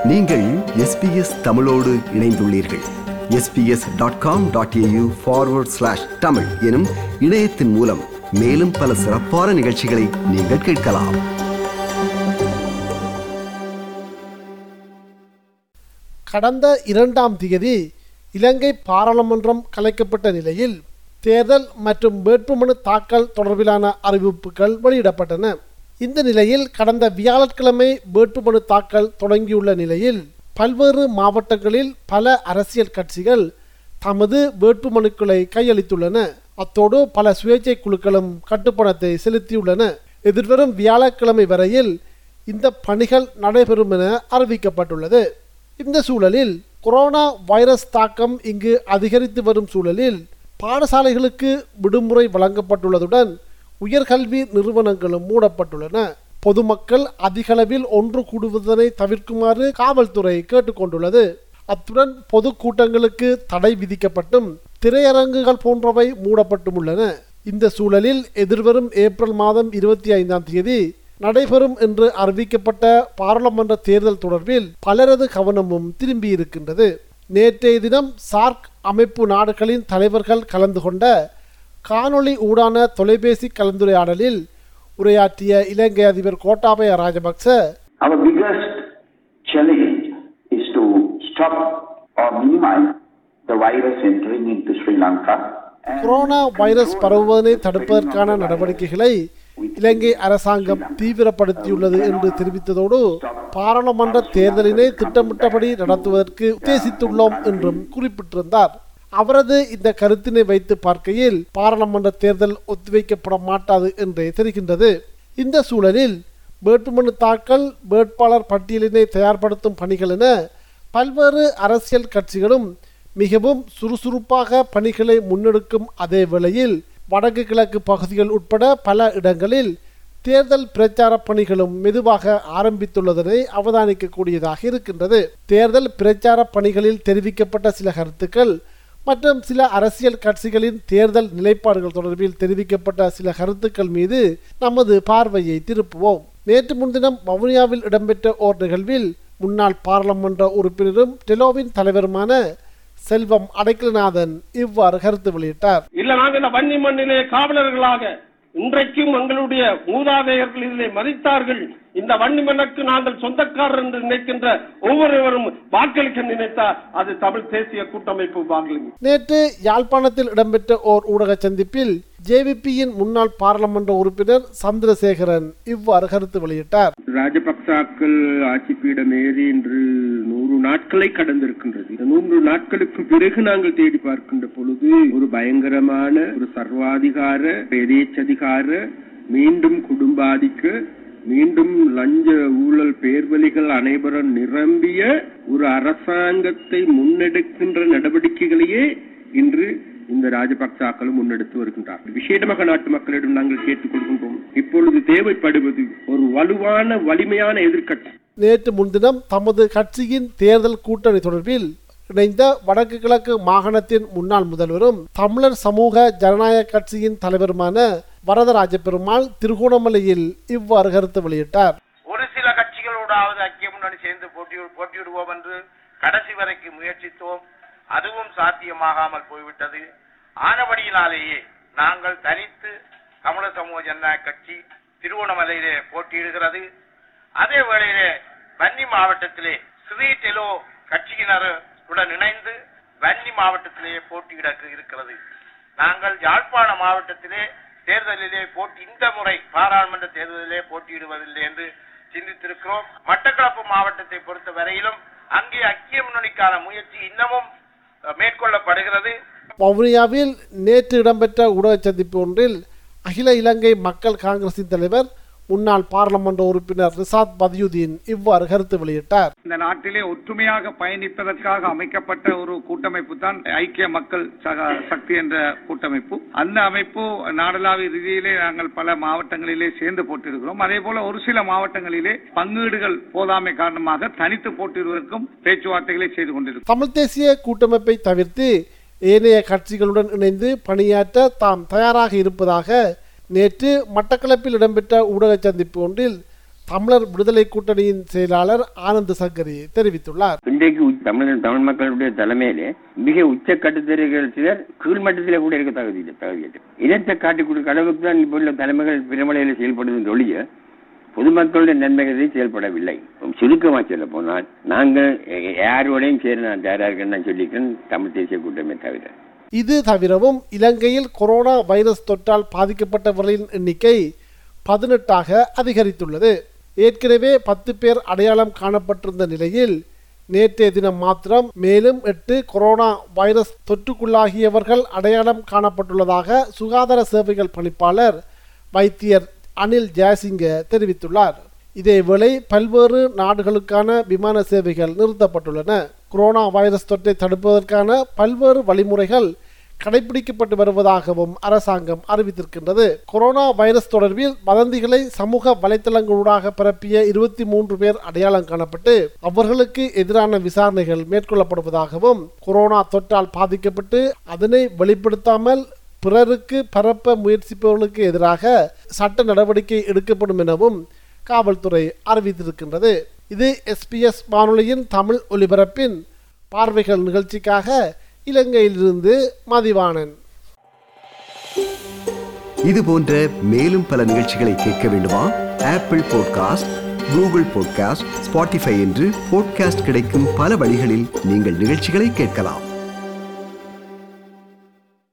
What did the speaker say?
நீங்கள் எஸ்பிஎஸ் தமிழோடு இணைந்துள்ளீர்கள் SBS dot com dot AU forward slash Tamil எனும் இணையத்தின் மூலம் மேலும் பல சிறப்பான நிகழ்ச்சிகளை நீங்கள் கேட்கலாம் கடந்த இரண்டாம் தேதி இலங்கை பாராளுமன்றம் கலைக்கப்பட்ட நிலையில் தேர்தல் மற்றும் வேட்புமனு தாக்கல் தொடர்பிலான அறிவிப்புகள் வெளியிடப்பட்டன இந்த நிலையில் கடந்த வியாழக்கிழமை வேட்புமனு தாக்கல் தொடங்கியுள்ள நிலையில் பல்வேறு மாவட்டங்களில் பல அரசியல் கட்சிகள் தமது வேட்புமனுக்களை கையளித்துள்ளன அத்தோடு பல சுயேட்சை குழுக்களும் கட்டுப்பணத்தை செலுத்தியுள்ளன எதிர்வரும் வியாழக்கிழமை வரையில் இந்த பணிகள் நடைபெறும் என அறிவிக்கப்பட்டுள்ளது இந்த சூழலில் கொரோனா வைரஸ் தாக்கம் இங்கு அதிகரித்து வரும் சூழலில் பாடசாலைகளுக்கு விடுமுறை வழங்கப்பட்டுள்ளதுடன் உயர்கல்வி நிறுவனங்களும் மூடப்பட்டுள்ளன பொதுமக்கள் அதிகளவில் ஒன்று கூடுவதனை தவிர்க்குமாறு காவல்துறை கேட்டுக்கொண்டுள்ளது அத்துடன் பொது கூட்டங்களுக்கு தடை விதிக்கப்பட்டும் திரையரங்குகள் போன்றவை மூடப்பட்டும் உள்ளன இந்த சூழலில் எதிர்வரும் ஏப்ரல் மாதம் இருபத்தி ஐந்தாம் தேதி நடைபெறும் என்று அறிவிக்கப்பட்ட பாராளுமன்ற தேர்தல் தொடர்பில் பலரது கவனமும் திரும்பியிருக்கின்றது நேற்றைய தினம் சார்க் அமைப்பு நாடுகளின் தலைவர்கள் கலந்து கொண்ட காணொளி ஊடான தொலைபேசி கலந்துரையாடலில் உரையாற்றிய இலங்கை அதிபர் Gotabaya Rajapaksa Our biggest challenge is to stop or minimize the virus entering into Sri Lanka. and corona virus control பரவுவதனை the தடுப்பதற்கான spreading of the நடவடிக்கைகளை இலங்கை அரசாங்கம் தீவிரப்படுத்தியுள்ளது என்று தெரிவித்ததோடு பாராளுமன்ற தேர்தலினை திட்டமிட்டபடி நடத்துவதற்கு உத்தேசித்துள்ளோம் என்றும் குறிப்பிட்டிருந்தார் அவரது இந்த கருத்தினை வைத்து பார்க்கையில் பாராளுமன்ற தேர்தல் ஒத்திவைக்கப்பட மாட்டாது என்றே தெரிகின்றது இந்த சூழலில் வேட்புமனு தாக்கல் வேட்பாளர் பட்டியலினை தயார்படுத்தும் பணிகள் என பல்வேறு அரசியல் கட்சிகளும் மிகவும் சுறுசுறுப்பாக பணிகளை முன்னெடுக்கும் அதே வேளையில் வடக்கு கிழக்கு பகுதிகள் உட்பட பல இடங்களில் தேர்தல் பிரச்சார பணிகளும் மெதுவாக ஆரம்பித்துள்ளதனை அவதானிக்கக்கூடியதாக இருக்கின்றது தேர்தல் பிரச்சார பணிகளில் தெரிவிக்கப்பட்ட சில கருத்துக்கள் மற்றும் சில அரசியல் கட்சிகளின் தேர்தல் நிலைப்பாடுகள் தொடர்பில் தெரிவிக்கப்பட்ட சில கருத்துக்கள் மீது நமது பார்வையை திருப்புவோம் நேற்று முன்தினம் வவுனியாவில் இடம்பெற்ற ஓர் நிகழ்வில் முன்னாள் பாராளுமன்ற உறுப்பினரும் டெலோவின் தலைவருமான செல்வம் அடைக்கலநாதன் இவ்வாறு கருத்து வெளியிட்டார் இல்ல நாங்கள் இந்த வன்னி மண்ணிலே காவலர்களாக இன்றைக்கும் எங்களுடைய மூதாதையர்கள் இதிலே மதித்தார்கள் இந்த வன்னி மண்ணுக்கு நாங்கள் சொந்தக்காரர் என்று நினைக்கின்ற ஒவ்வொருவரும் வாக்களிக்க நினைத்தால் அது தமிழ் தேசிய கூட்டமைப்பு வாக்களிக்கும் நேற்று யாழ்ப்பாணத்தில் இடம்பெற்ற ஓர் ஊடக சந்திப்பில் ஜேவிபியின் முன்னாள் பாராளுமன்ற உறுப்பினர் சந்திரசேகரன் இவ்வாறு கருத்து வெளியிட்டார் ராஜபக்சாக்கள் ஆட்சி பீடம் ஏறி இன்று நூறு நாட்களை கடந்திருக்கின்றது இந்த நூறு நாட்களுக்கு பிறகு நாங்கள் தேடி பார்க்கின்ற பொழுது ஒரு பயங்கரமான ஒரு சர்வாதிகார எதேச்சதிகார மீண்டும் குடும்பாதிக்க மீண்டும் லஞ்ச ஊழல் பேர்வழிகள் அனைவரும் நிரம்பிய ஒரு அரசாங்கத்தை முன்னெடுக்கின்ற நடவடிக்கைகளையே இன்று இந்த ராஜபக்சாக்களும் முன்னெடுத்து வருகின்றார்கள் விசேடமாக நாட்டு மக்களிடம் நாங்கள் கேட்டுக் கொடுக்கின்றோம் இப்பொழுது தேவைப்படுவது ஒரு வலுவான வலிமையான எதிர்க்கட்சி நேற்று முன்தினம் தமது கட்சியின் தேர்தல் கூட்டணி தொடர்பில் இணைந்த வடக்கு கிழக்கு மாகாணத்தின் முன்னாள் முதல்வரும் தமிழர் சமூக ஜனநாயக கட்சியின் தலைவருமான வரதராஜ பெருமாள் திருகோணமலையில் இவ்வாறு கருத்து வெளியிட்டார் ஒரு சில கட்சிகளோடாவது ஐக்கிய முன்னணி சேர்ந்து போட்டி போட்டியிடுவோம் என்று கடைசி வரைக்கும் முயற்சித்தோம் அதுவும் சாத்தியமாகாமல் போய்விட்டது ஆனபடியினாலேயே நாங்கள் தனித்து தமிழர் சமூக ஜனநாயக கட்சி திருவோணமலையிலே போட்டியிடுகிறது அதே வேளையிலே வன்னி மாவட்டத்திலே ஸ்ரீ டெலோ கட்சியினருடன் இணைந்து வன்னி மாவட்டத்திலேயே போட்டியிட இருக்கிறது நாங்கள் யாழ்ப்பாண மாவட்டத்திலே தேர்தலிலே போட்டி இந்த முறை பாராளுமன்ற தேர்தலிலே போட்டியிடுவதில்லை என்று சிந்தித்திருக்கிறோம் மட்டக்களப்பு மாவட்டத்தை பொறுத்த வரையிலும் அங்கே ஐக்கிய முன்னணிக்கான முயற்சி இன்னமும் அஹ், மேற்கொள்ளப்படுகிறது வவுனியாவில் நேற்று இடம்பெற்ற ஊடக சந்திப்பு ஒன்றில் அகில இலங்கை மக்கள் காங்கிரசின் தலைவர் முன்னாள் பாராளுமன்ற உறுப்பினர் ரிசாத் பதியுதீன் இவ்வாறு கருத்து வெளியிட்டார் இந்த நாட்டிலே ஒற்றுமையாக பயணிப்பதற்காக அமைக்கப்பட்ட ஒரு கூட்டமைப்பு தான் ஐக்கிய மக்கள் சக- சக்தி என்ற கூட்டமைப்பு அந்த அமைப்பு நாடளாவிய ரீதியிலே நாங்கள் பல மாவட்டங்களிலே சேர்ந்து போட்டிருக்கிறோம் அதே போல ஒரு சில மாவட்டங்களிலே பங்கீடுகள் போதாமை காரணமாக தனித்து போட்டியிடுவதற்கும் பேச்சுவார்த்தைகளை செய்து கொண்டிருக்கிறோம் தமிழ் தேசிய கூட்டமைப்பை தவிர்த்து ஏனைய கட்சிகளுடன் இணைந்து பணியாற்ற தாம் தயாராக இருப்பதாக நேற்று மட்டக்களப்பில் இடம்பெற்ற ஊடக சந்திப்பு ஒன்றில் தமிழர் விடுதலை கூட்டணியின் செயலாளர் ஆனந்த் சங்கரி தெரிவித்துள்ளார் இன்றைக்கு உச்- தமிழ் தமிழ் மக்களுடைய தலைமையிலே மிக உச்ச கட்டுத்தரைகள் சிலர் கீழ்மட்டத்திலே கூட இருக்க தகுதி தகுதியற்ற இனத்தை காட்டிக் கொடுக்க அளவுக்கு தான் இப்போ உள்ள தலைமைகள் பிரமலையில் செயல்படுவது ஒழிய பொதுமக்களுடைய நன்மைகளை செயல்படவில்லை சுருக்கமா சொல்ல போனால் நாங்கள் யாரோடையும் சேர நான் தயாரா இருக்கேன்னு நான் சொல்லிக்கிறேன் தமிழ் தேசிய கூட்டமே தவிர இது தவிரவும் இலங்கையில் கொரோனா வைரஸ் தொற்றால் பாதிக்கப்பட்டவர்களின் எண்ணிக்கை பதினெட்டாக அதிகரித்துள்ளது ஏற்கனவே பத்து பேர் அடையாளம் காணப்பட்டிருந்த நிலையில் நேற்றைய தினம் மாத்திரம் மேலும் எட்டு கொரோனா வைரஸ் தொற்றுக்குள்ளாகியவர்கள் அடையாளம் காணப்பட்டுள்ளதாக சுகாதார சேவைகள் பணிப்பாளர் வைத்தியர் அனில் ஜெயசிங்க தெரிவித்துள்ளார் இதேவேளை பல்வேறு நாடுகளுக்கான விமான சேவைகள் நிறுத்தப்பட்டுள்ளன கொரோனா வைரஸ் தொற்றை தடுப்பதற்கான பல்வேறு வழிமுறைகள் கடைபிடிக்கப்பட்டு வருவதாகவும் அரசாங்கம் அறிவித்திருக்கின்றது கொரோனா வைரஸ் தொடர்பில் வதந்திகளை சமூக வலைத்தளங்களூடாக பரப்பிய இருபத்தி மூன்று பேர் அடையாளம் காணப்பட்டு அவர்களுக்கு எதிரான விசாரணைகள் மேற்கொள்ளப்படுவதாகவும் கொரோனா தொற்றால் பாதிக்கப்பட்டு அதனை வெளிப்படுத்தாமல் பிறருக்கு பரப்ப முயற்சிப்பவர்களுக்கு எதிராக சட்ட நடவடிக்கை எடுக்கப்படும் எனவும் காவல்துறை அறிவித்திருக்கின்றது இது எஸ்பிஎஸ் வானொலியின் தமிழ் ஒலிபரப்பின் பார்வைகள் நிகழ்ச்சிக்காக இலங்கையிலிருந்து மதிவாணன் இது போன்ற மேலும் பல நிகழ்ச்சிகளை கேட்க வேண்டுமா Apple podcast Google podcast Spotify என்று பாட்காஸ்ட் கிடைக்கும் பல வழிகளில் நீங்கள் நிகழ்ச்சிகளை கேட்கலாம்